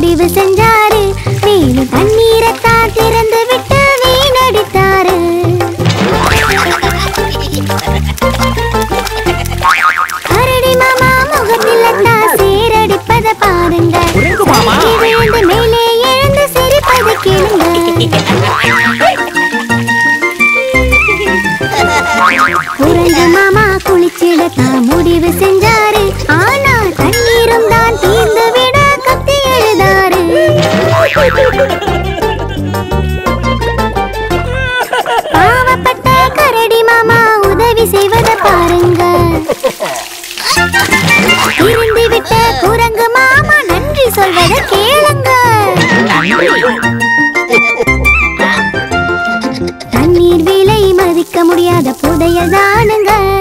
முடிவு செஞ்சாரு மேலும் தண்ணீரைத்தான் திறந்து விட்டு வீணடித்தாரு கரடி மாமா முகத்தில் தான் சீரடிப்பத பாருங்க குரங்கு மாமா. தண்ணி விழுந்து மேலே எழுந்து சிரிப்பது கேளுங்க குரங்கு மாமா குளிச்சிடத்தான் முடிவு செஞ்சாரு ஆனா தண்ணீரும் தான் தீர்ந்து விட கத்தி எழுதாரு பாவப்பட்ட கரடி மாமா உதவி செய்வத பாருங்க இருந்து விட்ட குரங்கு மாமா நன்றி சொல்வத கேளுங்க தண்ணீர் விலை மதிக்க முடியாத புதையல் தானுங்க